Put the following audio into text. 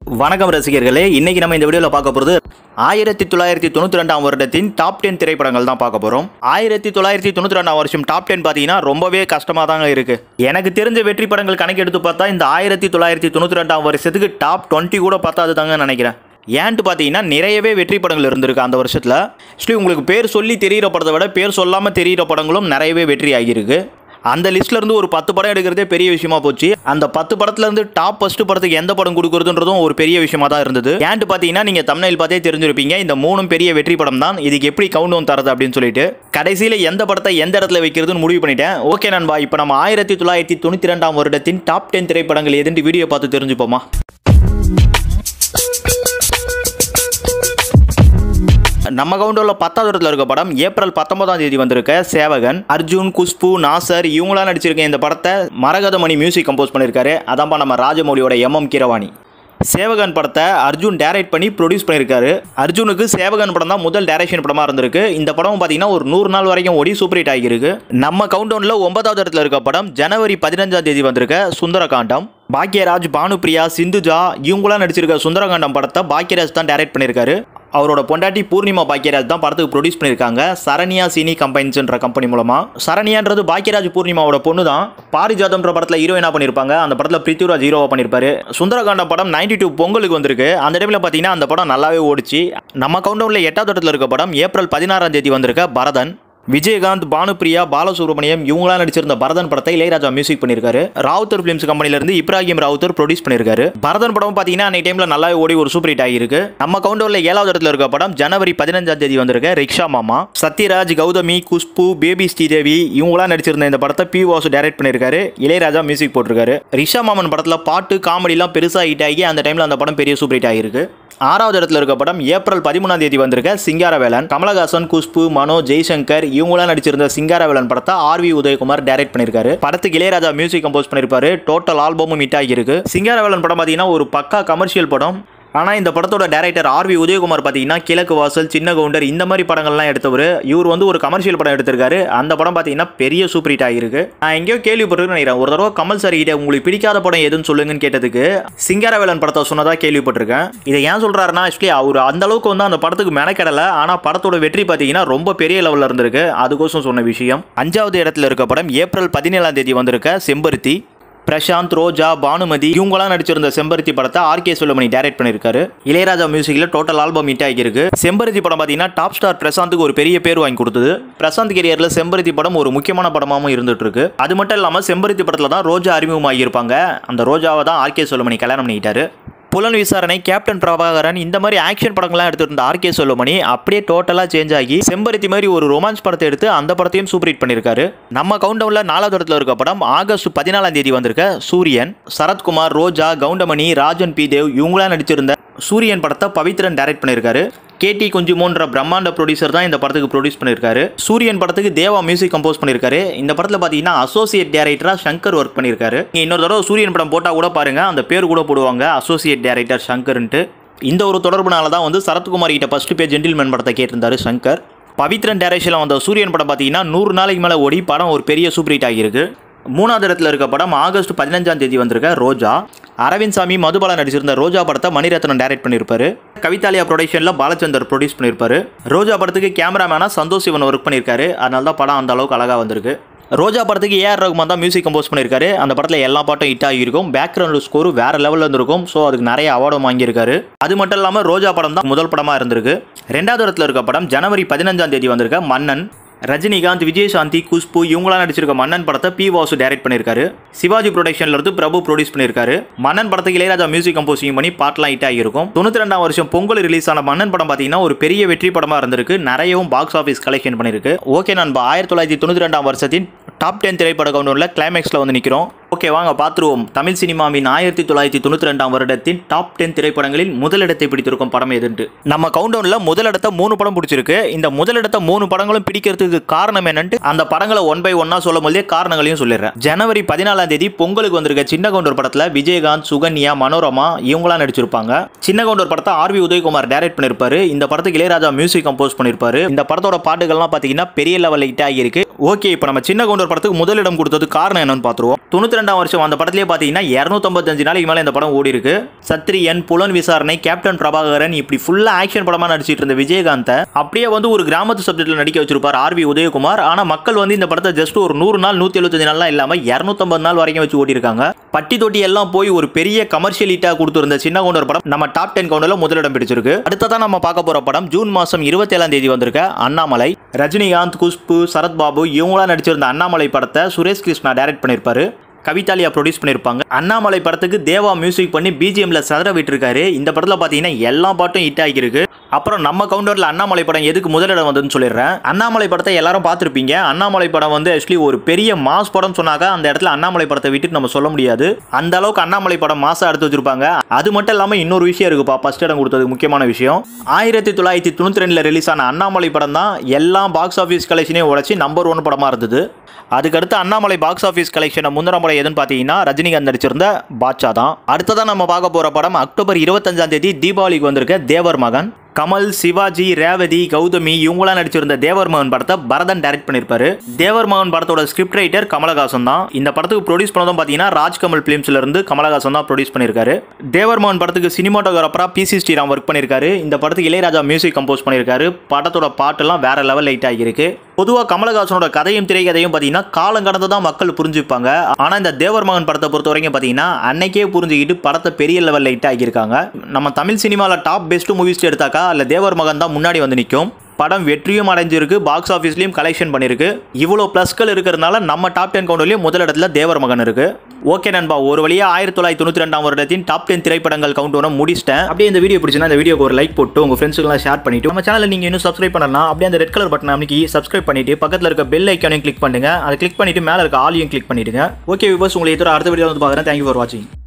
வணக்கம் ரசிகர்களே இன்னைக்கு நம்ம இந்த வீடியோவில் பார்க்க போகிறது ஆயிரத்தி தொள்ளாயிரத்தி தொண்ணூற்றி ரெண்டாம் வருடத்தின் டாப் டென் திரைப்படங்கள் தான் பார்க்க போகிறோம் ஆயிரத்தி தொள்ளாயிரத்தி தொண்ணூற்றி ரெண்டாம் வருஷம் டாப் டென் பார்த்தீங்கன்னா ரொம்பவே கஷ்டமாக தாங்க இருக்கு எனக்கு தெரிஞ்ச வெற்றி படங்கள் கணக்கெடுத்து பார்த்தா இந்த ஆயிரத்தி தொள்ளாயிரத்தி தொண்ணூற்றி ரெண்டாம் வருஷத்துக்கு டாப் டுவெண்ட்டி கூட பார்த்தாது தாங்க நினைக்கிறேன் ஏன்ட்டு பார்த்தீங்கன்னா நிறையவே வெற்றி படங்கள் இருந்திருக்கு அந்த வருஷத்தில் ஆக்சுவலி உங்களுக்கு பேர் சொல்லி தெரியிற படத்தை விட பேர் சொல்லாமல் தெரியிற படங்களும் நிறையவே வெற்றி ஆகியிருக்கு அந்த லிஸ்ட்ல இருந்து ஒரு பத்து படம் எடுக்கிறதே பெரிய விஷயமா போச்சு அந்த பத்து படத்துல இருந்து டாப் ஃபர்ஸ்ட் படத்துக்கு எந்த படம் கொடுக்குறதுன்றதும் ஒரு பெரிய விஷயமா தான் இருந்தது ஏன்ட்டு பார்த்தீங்கன்னா நீங்க தமிழில் பார்த்தே தெரிஞ்சிருப்பீங்க இந்த மூணும் பெரிய வெற்றி படம் தான் இதுக்கு எப்படி கவுண்ட் ஒன் தரது அப்படின்னு சொல்லிட்டு கடைசியில் எந்த படத்தை எந்த இடத்துல வைக்கிறதுன்னு முடிவு பண்ணிட்டேன் ஓகே நண்பா இப்போ நம்ம ஆயிரத்தி தொள்ளாயிரத்தி தொண்ணூற்றி ரெண்டாம் வருடத்தின் டாப் டென் திரைப்படங்கள் எதுன்னு வீடியோ பார்த்து தெரிஞ்சுப்போமா நம்ம கவுண்டரில் பத்தாவது இடத்துல இருக்க படம் ஏப்ரல் பத்தொன்பதாம் தேதி வந்திருக்க சேவகன் அர்ஜுன் குஷ்பு நாசர் இவங்களாம் நடிச்சிருக்க இந்த படத்தை மரகதமணி மியூசிக் கம்போஸ் பண்ணியிருக்காரு அதான்ப்பா நம்ம ராஜமௌலியோட எம்எம் கீரவாணி சேவகன் படத்தை அர்ஜுன் டைரக்ட் பண்ணி ப்ரொடியூஸ் பண்ணியிருக்காரு அர்ஜுனுக்கு சேவகன் படம் தான் முதல் டைரக்ஷன் படமாக இருந்திருக்கு இந்த படம் பார்த்தீங்கன்னா ஒரு நூறு நாள் வரைக்கும் ஓடி சூப்பர் ஹிட் ஆகியிருக்கு நம்ம கவுண்டவுனில் ஒன்பதாவது இடத்துல இருக்க படம் ஜனவரி பதினஞ்சாம் தேதி வந்திருக்க சுந்தரகாண்டம் பாக்யராஜ் பானுப்ரியா சிந்துஜா இவங்களாம் நடிச்சிருக்க சுந்தரகாண்டம் படத்தை பாக்யராஜ் தான் டைரக்ட் பண்ணியிருக்காரு அவரோட பொண்டாட்டி பூர்ணிமா பாக்யராஜ் தான் படத்துக்கு ப்ரொடியூஸ் பண்ணியிருக்காங்க சரண்யா சினி கம்பைன்ஸ்ன்ற கம்பெனி மூலமா சரண்யான்றது பாக்யராஜ் பூர்ணிமாவோட பொண்ணு தான் பாரிஜாதம்ன்ற படத்தில் ஹீரோயினா பண்ணியிருப்பாங்க அந்த படத்தில் பிருத்திவிராஜ் ஹீரோவா பண்ணியிருப்பாரு சுந்தரகாண்டம் படம் நைன்டி டூ பொங்கலுக்கு வந்திருக்கு அந்த டைமில் பார்த்தீங்கன்னா அந்த படம் நல்லாவே ஓடிச்சு நம்ம கவுண்டவுனில் எட்டாவது இடத்துல இருக்க படம் ஏப்ரல் பதினாறாம் தேதி வந்திருக்க பரதன் விஜயகாந்த் பானுப்ரியா பாலசுப்ரமணியம் இவங்களாம் நடிச்சிருந்த பரதன் படத்தை இளையராஜா மியூசிக் பண்ணியிருக்காரு ராவுத்தர் பிலிம்ஸ் கம்பெனில இருந்து இப்ராஹிம் ராவுத்தர் ப்ரொடியூஸ் பண்ணியிருக்காரு பரதன் படம் பார்த்தீங்கன்னா அன்னைக்கு டைம்ல நல்லாவே ஓடி ஒரு சூப்பர் ஹிட் ஆகியிருக்கு நம்ம கவுண்டர்ல ஏழாவது இடத்துல இருக்க படம் ஜனவரி பதினஞ்சாம் தேதி வந்திருக்க ரிக்ஷா மாமா சத்யராஜ் கௌதமி குஷ்பு பேபி ஸ்ரீதேவி இவங்களாம் நடிச்சிருந்த இந்த படத்தை பி வாசு டைரக்ட் பண்ணியிருக்காரு இளையராஜா மியூசிக் போட்டிருக்காரு ரிக்ஷா மாமன் படத்தில் பாட்டு காமெடிலாம் பெருசாக ஹிட் ஆகி அந்த டைம்ல அந்த படம் பெரிய சூப்பர் ஹிட் ஆகியிருக்கு ஆறாவது இடத்துல இருக்க படம் ஏப்ரல் பதிமூணாம் தேதி வந்திருக்க சிங்காரவேலன் கமலஹாசன் குஷ்பு மனோ ஜெய்சங்கர் இவங்களாம் நடிச்சிருந்த சிங்காரவேலன் படத்தை ஆர்வி உதயகுமார் டைரக்ட் பண்ணியிருக்காரு படத்துக்கு இளையராஜா மியூசிக் கம்போஸ் பண்ணியிருப்பாரு டோட்டல் ஆல்பமும் ஹிட் ஆகியிருக்கு சிங்காரவேலன் படம் பார்த்தீங்கன்னா ஒரு பக்கா கமர்ஷியல் படம் ஆனால் இந்த படத்தோட டேரக்டர் ஆர்வி உதயகுமார் பார்த்தீங்கன்னா கிழக்கு வாசல் சின்ன கவுண்டர் இந்த மாதிரி படங்கள்லாம் எடுத்தவர் இவர் வந்து ஒரு கமர்ஷியல் படம் எடுத்திருக்காரு அந்த படம் பார்த்தீங்கன்னா பெரிய சூப்பர் ஹிட் ஆகிருக்கு நான் எங்கேயோ கேள்விப்பட்டிருக்கேன் நினைக்கிறேன் ஒரு தடவை கமல் சார் கிட்ட உங்களுக்கு பிடிக்காத படம் எதுன்னு சொல்லுங்கன்னு கேட்டதுக்கு சிங்காரவேலன் படத்தை சொன்னதா கேள்விப்பட்டிருக்கேன் இதை ஏன் சொல்றாருன்னா ஆக்சுவலி அவர் அந்த அளவுக்கு வந்து அந்த படத்துக்கு மெனக்கடலை ஆனால் படத்தோட வெற்றி பார்த்தீங்கன்னா ரொம்ப பெரிய லெவலில் இருந்திருக்கு அதுக்கோசம் சொன்ன விஷயம் அஞ்சாவது இடத்துல இருக்க படம் ஏப்ரல் பதினேழாம் தேதி வந்திருக்க செம்பருத்தி பிரசாந்த் ரோஜா பானுமதி இவங்களாம் நடிச்சிருந்த செம்பருத்தி படத்தை ஆர்கே சுலமணி டைரக்ட் பண்ணியிருக்காரு இளையராஜா மியூசிக்கில் டோட்டல் ஆல்பம் ஹிட் ஆகியிருக்கு செம்பருத்தி படம் பார்த்தீங்கன்னா டாப் ஸ்டார் பிரசாந்துக்கு ஒரு பெரிய பேர் வாங்கி கொடுத்தது பிரசாந்த் கெரியரில் செம்பருத்தி படம் ஒரு முக்கியமான படமாகவும் இருந்துட்டு இருக்கு அது மட்டும் இல்லாமல் செம்பருத்தி படத்தில் தான் ரோஜா அறிமுகமாகியிருப்பாங்க அந்த ரோஜாவை தான் ஆர்கே சுலமணி கல்யாணம் பண்ணிக்கிட்டாரு புலன் விசாரணை கேப்டன் பிரபாகரன் இந்த மாதிரி ஆக்ஷன் படங்கள்லாம் எடுத்துட்டு இருந்த ஆர்கே சொல்லுமணி அப்படியே டோட்டலாக சேஞ்ச் ஆகி செம்பருத்தி மாதிரி ஒரு ரொமான்ஸ் படத்தை எடுத்து அந்த படத்தையும் சூப்பர் ஹிட் பண்ணியிருக்காரு நம்ம கவுண்டவுனில் நாலாவது இடத்துல இருக்க படம் ஆகஸ்ட் பதினாலாம் தேதி வந்திருக்க சூரியன் சரத்குமார் ரோஜா கவுண்டமணி ராஜன் பி தேவ் இவங்களாம் நடிச்சிருந்த சூரியன் படத்தை பவித்ரன் டைரக்ட் பண்ணியிருக்காரு கேடி குஞ்சுமோன்ற பிரம்மாண்ட ப்ரொடியூசர் தான் இந்த படத்துக்கு ப்ரொடியூஸ் பண்ணியிருக்காரு சூரியன் படத்துக்கு தேவா மியூசிக் கம்போஸ் பண்ணியிருக்காரு இந்த படத்தில் பார்த்தீங்கன்னா அசோசியேட் டைரக்டராக சங்கர் ஒர்க் பண்ணியிருக்காரு நீங்க இன்னொரு தடவை சூரியன் படம் போட்டால் கூட பாருங்க அந்த பேர் கூட போடுவாங்க அசோசியேட் டைரக்டர் சங்கர்ன்ட்டு இந்த ஒரு தொடர்புனால தான் வந்து சரத்குமார் கிட்ட ஃபர்ஸ்ட் பேர் ஜென்டில்மேன் படத்தை கேட்டிருந்தாரு சங்கர் பவித்ரன் டைரக்ஷனில் வந்த சூரியன் படம் பார்த்தீங்கன்னா நூறு நாளைக்கு மேலே ஓடி படம் ஒரு பெரிய சூப்பர் ஹிட் ஆகியிருக்கு மூணாவது இடத்துல இருக்க படம் ஆகஸ்ட் பதினஞ்சாம் தேதி வந்திருக்க ரோஜா அரவிந்த் சாமி மதுபாலா நடிச்சிருந்த ரோஜா படத்தை மணிரத்னம் டைரக்ட் பண்ணியிருப்பாரு கவிதாலயா ப்ரொடக்ஷனில் பாலச்சந்தர் ப்ரொடியூஸ் பண்ணியிருப்பாரு ரோஜா படத்துக்கு கேமராமேனாக சந்தோஷ் சிவன் ஒர்க் பண்ணியிருக்காரு அதனால தான் படம் அந்த அளவுக்கு அழகாக வந்திருக்கு ரோஜா படத்துக்கு ஏஆர் ரகுமான் தான் மியூசிக் கம்போஸ் பண்ணியிருக்காரு அந்த படத்தில் எல்லா பாட்டும் ஹிட் ஆகியிருக்கும் பேக்ரவுண்ட் ஸ்கோர் வேற லெவலில் இருந்திருக்கும் ஸோ அதுக்கு நிறைய அவார்டும் வாங்கியிருக்காரு அது மட்டும் இல்லாமல் ரோஜா படம் தான் முதல் படமாக இருந்திருக்கு ரெண்டாவது இடத்துல இருக்க படம் ஜனவரி பதினஞ்சாம் தேதி வந்திருக்க மன்னன் ரஜினிகாந்த் விஜயசாந்தி குஷ்பு இவங்களாம் நடிச்சிருக்க மன்னன் படத்தை பி வாசு டைரக்ட் பண்ணியிருக்காரு சிவாஜி ப்ரொடக்ஷன்ல இருந்து பிரபு ப்ரொடியூஸ் பண்ணியிருக்காரு மன்னன் படத்துக்கு இளையராஜா மியூசிக் கம்போசிங் பண்ணி பாட்டெலாம் ஹிட் ஆகியிருக்கும் தொண்ணூற்றி ரெண்டாம் வருஷம் பொங்கல் ரிலீஸ் ஆன மன்னன் படம் பார்த்தீங்கன்னா ஒரு பெரிய வெற்றி படமாக இருந்திருக்கு நிறையவும் பாக்ஸ் ஆஃபீஸ் கலெக்ஷன் பண்ணியிருக்கு ஓகே நண்பா ஆயிரத்தி தொள்ளாயிரத்தி தொண்ணூற்றி ரெண்டாம் வருஷத்தின் டாப் டென் திரைப்பட கவுண்டரில் கிளைமேக்ஸில் வந்து நிற்கிறோம் ஓகே வாங்க பார்த்துருவோம் தமிழ் சினிமாவின் ஆயிரத்தி தொள்ளாயிரத்தி தொண்ணூற்றி ரெண்டாம் வருடத்தின் டாப் டென் திரைப்படங்களில் முதலிடத்தை பிடித்திருக்கும் படம் எதுன்ட்டு நம்ம கவுண்டவுனில் முதலிடத்தை மூணு படம் பிடிச்சிருக்கு இந்த முதலிடத்தை மூணு படங்களும் பிடிக்கிறதுக்கு காரணம் என்னன்ட்டு அந்த படங்களை ஒன் பை ஒன்னா சொல்லும் போதே காரணங்களையும் சொல்லிடுறேன் ஜனவரி பதினாலாம் தேதி பொங்கலுக்கு வந்திருக்க சின்ன கவுண்டர் படத்தில் விஜயகாந்த் சுகன்யா மனோரமா இவங்களாம் நடிச்சிருப்பாங்க சின்ன கவுண்டர் படத்தை ஆர்வி உதயகுமார் டைரக்ட் பண்ணியிருப்பாரு இந்த படத்துக்கு இளையராஜா மியூசிக் கம்போஸ் பண்ணியிருப்பாரு இந்த படத்தோட பாட்டுகள்லாம் பார்த்தீங்கன்னா பெரிய லெவலில் ஹிட் ஆகியிருக்கு ஓகே இப்போ நம்ம சின்ன கவுண்டர் படத்துக்கு முதலிடம் கொடுத்தது காரணம் என்னன்னு பார்த்துருவோம் தொண்ணூத்தி ரெண்டாம் வருஷம் அந்த படத்திலே பார்த்தீங்கன்னா இரநூத்தம்பத்தஞ்சு நாளைக்கு மேலே இந்த படம் ஓடி இருக்கு சத்ரியன் புலன் விசாரணை கேப்டன் பிரபாகரன் இப்படி ஃபுல்லாக ஆக்ஷன் படமாக நடிச்சிட்டு இருந்த விஜயகாந்தை அப்படியே வந்து ஒரு கிராமத்து சப்ஜெக்ட்ல நடிக்க வச்சிருப்பார் ஆர்வி உதயகுமார் ஆனால் மக்கள் வந்து இந்த படத்தை ஜஸ்ட் ஒரு நூறு நாள் நூற்றி எழுபத்தஞ்சு நாள்லாம் இல்லாமல் இரநூத்தம்பது நாள் வரைக்கும் வச்சு ஓட்டியிருக்காங்க பட்டி தொட்டி எல்லாம் போய் ஒரு பெரிய கமர்ஷியல் ஹிட்டாக கொடுத்துருந்த சின்ன கவுண்டர் படம் நம்ம டாப் டென் கவுண்டரில் முதலிடம் பிடிச்சிருக்கு அடுத்ததான் நம்ம பார்க்க போகிற படம் ஜூன் மாதம் இருபத்தேழாம் தேதி வந்திருக்க அண்ணாமலை ரஜினிகாந்த் குஷ்பு சரத்பாபு இவங்களாம் நடிச்சிருந்த அண்ணாமலை படத்தை சுரேஷ் கிருஷ்ணா டைரக்ட் பண்ணியிருப்பாரு கவிதாலியா ப்ரொடியூஸ் பண்ணியிருப்பாங்க அண்ணாமலை படத்துக்கு தேவா மியூசிக் பண்ணி பிஜிஎம்ல சதற விட்டுருக்காரு இந்த படத்தில் பார்த்தீங்கன்னா எல்லா பாட்டும் ஹிட் ஆகியிருக்கு அப்புறம் நம்ம கவுண்டரில் அண்ணாமலை படம் எதுக்கு முதலிடம் வந்ததுன்னு சொல்லிடுறேன் அண்ணாமலை படத்தை எல்லாரும் பார்த்துருப்பீங்க அண்ணாமலை படம் வந்து ஆக்சுவலி ஒரு பெரிய மாஸ் படம் சொன்னாக்க அந்த இடத்துல அண்ணாமலை படத்தை விட்டுட்டு நம்ம சொல்ல முடியாது அந்த அளவுக்கு அண்ணாமலை படம் மாசம் எடுத்து வச்சிருப்பாங்க அது மட்டும் இல்லாமல் இன்னொரு விஷயம் இருக்குப்பா ஃபர்ஸ்ட் இடம் கொடுத்தது முக்கியமான விஷயம் ஆயிரத்தி தொள்ளாயிரத்தி தொண்ணூற்றி ரெண்டில் ரிலீஸ் ஆன அண்ணாமலை படம் தான் எல்லா பாக்ஸ் ஆஃபீஸ் கலெக்ஷனையும் உழைச்சி நம்பர் ஒன் படமாக இருந்தது அதுக்கடுத்து அண்ணாமலை பாக்ஸ் ஆஃபீஸ் கலெக்ஷனை முந்தின முறை எதுன்னு பார்த்தீங்கன்னா ரஜினிகாந்த் நடிச்சிருந்த பாட்சா தான் அடுத்ததான் நம்ம பார்க்க போகிற படம் அக்டோபர் இருபத்தஞ்சாம் தேதி தீபாவளிக்கு வந்திருக்க தேவர் மகன் கமல் சிவாஜி ரேவதி கௌதமி இவங்களாம் நடிச்சிருந்த தேவர் மகன் படத்தை பரதன் டைரக்ட் பண்ணியிருப்பாரு தேவர் மகன் படத்தோட ஸ்கிரிப்ட் ரைட்டர் கமலஹாசன் தான் இந்த படத்துக்கு ப்ரொடியூஸ் பண்ணதும் பார்த்தீங்கன்னா ராஜ்கமல் ஃபிலிம்ஸ்ல இருந்து கமலஹாசன் தான் ப்ரொடியூஸ் பண்ணியிருக்காரு தேவர் மகன் படத்துக்கு சினிமாட்டோகிராஃபரா பிசி ஸ்ரீராம் ஒர்க் பண்ணியிருக்காரு இந்த படத்துக்கு இளையராஜா மியூசிக் கம்போஸ் பண்ணியிருக்காரு படத்தோட பாட்டெல்லாம் வேற லெவல் லைட் ஆகியிருக்கு பொதுவாக கமலஹாசனோட கதையும் திரைக்கதையும் பார்த்தீங்கன்னா காலம் கடந்து தான் மக்கள் புரிஞ்சுப்பாங்க ஆனால் இந்த தேவர் மகன் படத்தை பொறுத்த வரைக்கும் பார்த்தீங்கன்னா அன்னைக்கே புரிஞ்சுக்கிட்டு படத்தை பெரிய லெவல் லைட் ஆகியிருக்காங்க நம்ம தமிழ் சினிமாவில் டாப் பெஸ்ட் மூவிஸ் எடுத்தாக்கா அதில் தேவர் மகன் தான் முன்னாடி வந்து நிற்கும் படம் வெற்றியும் அடைஞ்சிருக்கு பாக்ஸ் ஆஃபீஸ்லையும் கலெக்ஷன் பண்ணியிருக்கு இவ்வளோ ப்ளஸ்கள் இருக்கிறதுனால நம்ம டாப் டென் கவுண்டர்லையும் முதலிடத்துல தேவர் மகன் இருக்கு ஓகே நண்பா ஒரு வழியாக ஆயிரத்தி தொள்ளாயிரத்தி தொண்ணூற்றி ரெண்டாம் வருடத்தின் டாப் டென் திரைப்படங்கள் கவுண்ட் ஒன்று முடிச்சிட்டேன் அப்படியே இந்த வீடியோ பிடிச்சினா இந்த வீடியோக்கு ஒரு லைக் போட்டு உங்கள் ஃப்ரெண்ட்ஸுக்கெல்லாம் ஷேர் பண்ணிட்டு நம்ம சேனலில் நீங்கள் இன்னும் சப்ஸ்கிரைப் பண்ணலாம் அப்படியே அந்த ரெட் கலர் பட்டன் அமைக்கி சப்ஸ்கிரைப் பண்ணிட்டு பக்கத்தில் இருக்க பெல் ஐக்கானையும் கிளிக் பண்ணுங்க அதை கிளிக் பண்ணிட்டு மேலே இருக்க ஆலியும் கிளிக் பண்ணிடுங்க ஓகே விபஸ் உங்களை இதோட அடுத்த வீடியோ வந்து பார்க்குறேன் தேங்க்யூ ஃபார் வாட்சிங்